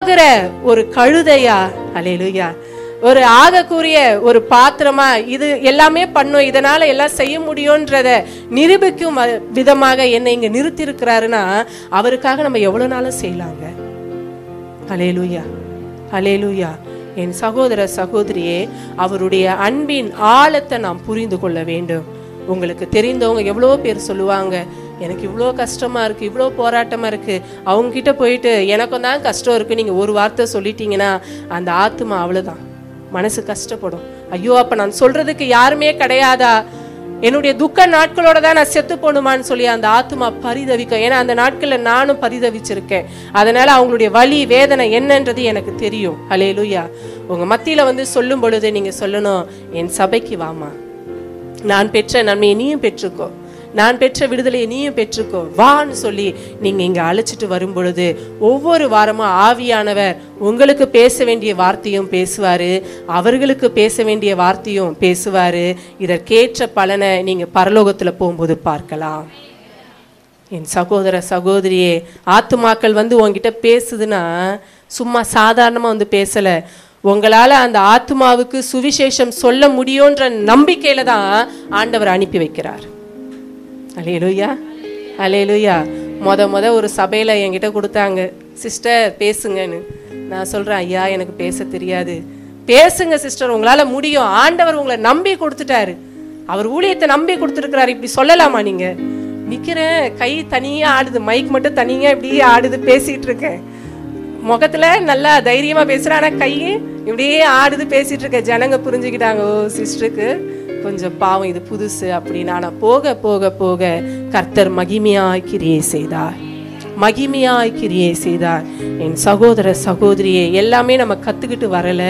ஆகிற ஒரு கழுதையா அலேலுயா ஒரு ஆகக்கூடிய ஒரு பாத்திரமா இது எல்லாமே பண்ணும் இதனால எல்லாம் செய்ய முடியும்ன்றத நிரூபிக்கும் வ- விதமாக என்னை இங்க நிறுத்தி இருக்கிறாருன்னா அவருக்காக நம்ம எவ்வளவு நாளும் செய்யலாங்க அலேலுயா அலேலுயா என் சகோதர சகோதரியே அவருடைய அன்பின் ஆழத்தை நாம் புரிந்து கொள்ள வேண்டும் உங்களுக்கு தெரிந்தவங்க எவ்வளோ பேர் சொல்லுவாங்க எனக்கு இவ்வளோ கஷ்டமா இருக்கு இவ்வளோ போராட்டமா இருக்கு அவங்க கிட்ட போயிட்டு எனக்கும் தான் கஷ்டம் இருக்கு நீங்க ஒரு வார்த்தை சொல்லிட்டீங்கன்னா அந்த ஆத்மா அவ்வளவுதான் மனசு கஷ்டப்படும் ஐயோ அப்ப நான் சொல்றதுக்கு யாருமே கிடையாதா என்னுடைய துக்க நாட்களோட தான் நான் செத்து போகணுமான்னு சொல்லி அந்த ஆத்மா பரிதவிக்கும் ஏன்னா அந்த நாட்கள்ல நானும் பரிதவிச்சிருக்கேன் அதனால அவங்களுடைய வலி வேதனை என்னன்றது எனக்கு தெரியும் ஹalleluya உங்க மத்தியில வந்து சொல்லும் பொழுது நீங்க சொல்லணும் என் சபைக்கு வாமா நான் பெற்ற நன்மையை நீயும் பெற்றுக்கோ நான் பெற்ற விடுதலையை நீயும் பெற்றுக்கோ வான்னு சொல்லி நீங்க இங்க அழைச்சிட்டு வரும் பொழுது ஒவ்வொரு வாரமும் ஆவியானவர் உங்களுக்கு பேச வேண்டிய வார்த்தையும் பேசுவாரு அவர்களுக்கு பேச வேண்டிய வார்த்தையும் பேசுவாரு இதற்கேற்ற பலனை நீங்க பரலோகத்துல போகும்போது பார்க்கலாம் என் சகோதர சகோதரியே ஆத்துமாக்கள் வந்து உன்கிட்ட பேசுதுன்னா சும்மா சாதாரணமா வந்து பேசல உங்களால அந்த ஆத்துமாவுக்கு சுவிசேஷம் சொல்ல முடியும்ன்ற நம்பிக்கையில தான் ஆண்டவர் அனுப்பி வைக்கிறார் அலேலுயா அலேலுயா மொத மொத ஒரு சபையில என்கிட்ட கொடுத்தாங்க சிஸ்டர் பேசுங்கன்னு நான் சொல்றேன் ஐயா எனக்கு பேச தெரியாது பேசுங்க சிஸ்டர் உங்களால முடியும் ஆண்டவர் உங்களை நம்பி கொடுத்துட்டாரு அவர் ஊழியத்தை நம்பி கொடுத்துருக்கிறாரு இப்படி சொல்லலாமா நீங்க நிக்கிறேன் கை தனியா ஆடுது மைக் மட்டும் தனியா இப்படியே ஆடுது பேசிட்டு இருக்கேன் முகத்துல நல்லா தைரியமா பேசுறேன் ஆனா கை இப்படியே ஆடுது பேசிட்டு இருக்க ஜனங்க புரிஞ்சுக்கிட்டாங்க ஓ சிஸ்டருக்கு கொஞ்சம் பாவம் இது புதுசு அப்படின்னு ஆனா போக போக போக கர்த்தர் மகிமையாய் கிரியை செய்தார் மகிமையாய் கிரியை செய்தார் என் சகோதர சகோதரியே எல்லாமே நம்ம கத்துக்கிட்டு வரல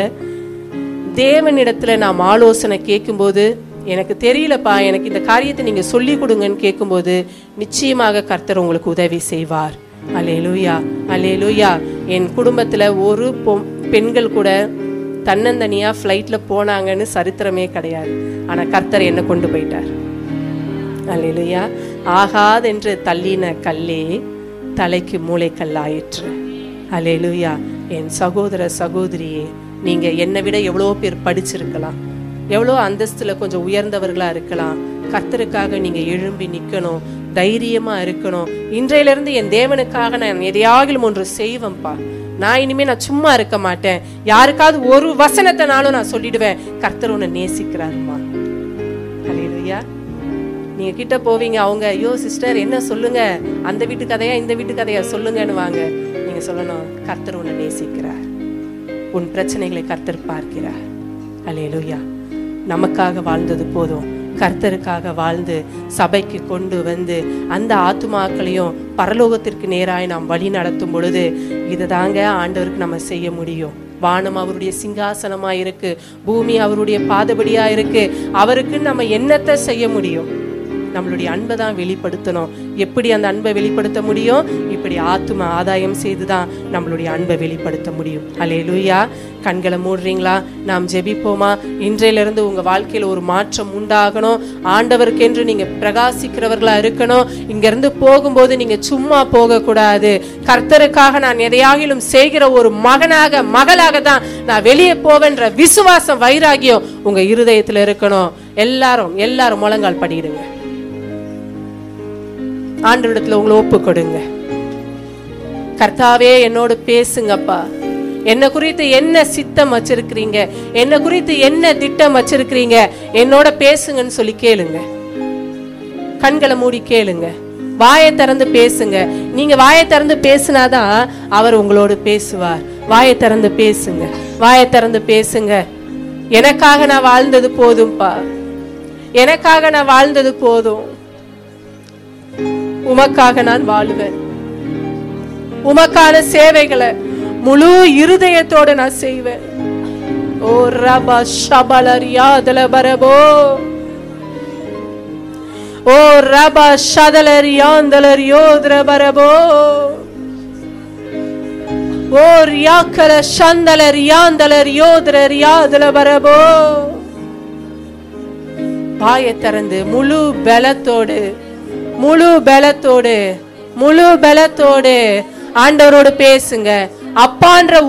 தேவனிடத்துல நாம் ஆலோசனை கேட்கும்போது எனக்கு தெரியலப்பா எனக்கு இந்த காரியத்தை நீங்க சொல்லி கொடுங்கன்னு கேட்கும்போது நிச்சயமாக கர்த்தர் உங்களுக்கு உதவி செய்வார் அலேலுயா அலேலுயா என் குடும்பத்துல ஒரு பொம் பெண்கள் கூட தன்னந்தனியா ஃப்ளைட்ல போனாங்கன்னு சரித்திரமே கிடையாது ஆனா கர்த்தர் என்ன கொண்டு போயிட்டார் அல்லேலூயா ஆகாதென்று தள்ளின கல்லே தலைக்கு மூளைக்கல்லாயிற்று அல்லேலூயா என் சகோதர சகோதரியே நீங்க என்னை விட எவ்வளோ பேர் படிச்சிருக்கலாம் எவ்வளோ அந்தஸ்துல கொஞ்சம் உயர்ந்தவர்களா இருக்கலாம் கர்த்தருக்காக நீங்க எழும்பி நிக்கணும் தைரியமா இருக்கணும் இன்றையில இருந்து என் தேவனுக்காக நான் எதையாகிலும் ஒன்று செய்வேன்ப்பா நான் இனிமே நான் சும்மா இருக்க மாட்டேன் யாருக்காவது ஒரு வசனத்தைனாலும் நான் சொல்லிடுவேன் கர்த்தர் உன்னை நேசிக்கிறாருமா அல்லேலூயா நீங்க கிட்ட போவீங்க அவங்க ஐயோ சிஸ்டர் என்ன சொல்லுங்க அந்த வீட்டு கதையா இந்த வீட்டு கதையா சொல்லுங்கன்னு வாங்க நீங்க சொல்லணும் கர்த்தர் உன்னை நேசிக்கிறார் உன் பிரச்சனைகளை கர்த்தர் பார்க்கிறார் அல்லேலூயா நமக்காக வாழ்ந்தது போதும் கர்த்தருக்காக வாழ்ந்து சபைக்கு கொண்டு வந்து அந்த ஆத்துமாக்களையும் பரலோகத்திற்கு நேராய் நாம் வழி நடத்தும் பொழுது இதுதாங்க ஆண்டவருக்கு நம்ம செய்ய முடியும் வானம் அவருடைய சிங்காசனமா இருக்கு பூமி அவருடைய பாதபடியா இருக்கு அவருக்கு நம்ம என்னத்தை செய்ய முடியும் நம்மளுடைய அன்பை தான் வெளிப்படுத்தணும் எப்படி அந்த அன்பை வெளிப்படுத்த முடியும் இப்படி ஆத்தும ஆதாயம் செய்து தான் நம்மளுடைய அன்பை வெளிப்படுத்த முடியும் அலே லூயா கண்களை மூடுறீங்களா நாம் ஜெபிப்போமா இன்றையிலிருந்து உங்க வாழ்க்கையில ஒரு மாற்றம் உண்டாகணும் ஆண்டவருக்கென்று நீங்க பிரகாசிக்கிறவர்களா இருக்கணும் இங்க இருந்து போகும்போது நீங்க சும்மா போக கூடாது கர்த்தருக்காக நான் எதையாகிலும் செய்கிற ஒரு மகனாக மகளாக தான் நான் வெளியே போவேன்ற விசுவாசம் வைராகியம் உங்க இருதயத்துல இருக்கணும் எல்லாரும் எல்லாரும் முழங்கால் படிடுங்க ஆண்டவரிடத்துல உங்களை ஒப்பு கொடுங்க கர்த்தாவே என்னோடு பேசுங்கப்பா என்ன குறித்து என்ன சித்தம் வச்சிருக்கிறீங்க என்ன குறித்து என்ன திட்டம் வச்சிருக்கிறீங்க என்னோட பேசுங்கன்னு சொல்லி கேளுங்க கண்களை மூடி கேளுங்க வாயை திறந்து பேசுங்க நீங்க வாயை திறந்து பேசினாதான் அவர் உங்களோடு பேசுவார் வாயை திறந்து பேசுங்க வாயை திறந்து பேசுங்க எனக்காக நான் வாழ்ந்தது போதும்பா எனக்காக நான் வாழ்ந்தது போதும் உமக்காக நான் வாழுவேன் உமக்கான சேவைகளை முழு இருதயத்தோட நான் செய்வேன் ஓ ரபா ஷபலரியா அதல பரபோ ஓ ரபா ஷதலரியா அந்தலரியோ பரபோ ஓ ரியாக்கல சந்தலரியா அந்தலரியோ ரியா அதல பரபோ வாயை திறந்து முழு பலத்தோடு முழு பலத்தோடு முழு பலத்தோடு ஆண்டவரோடு பேசுங்க அப்பான்ற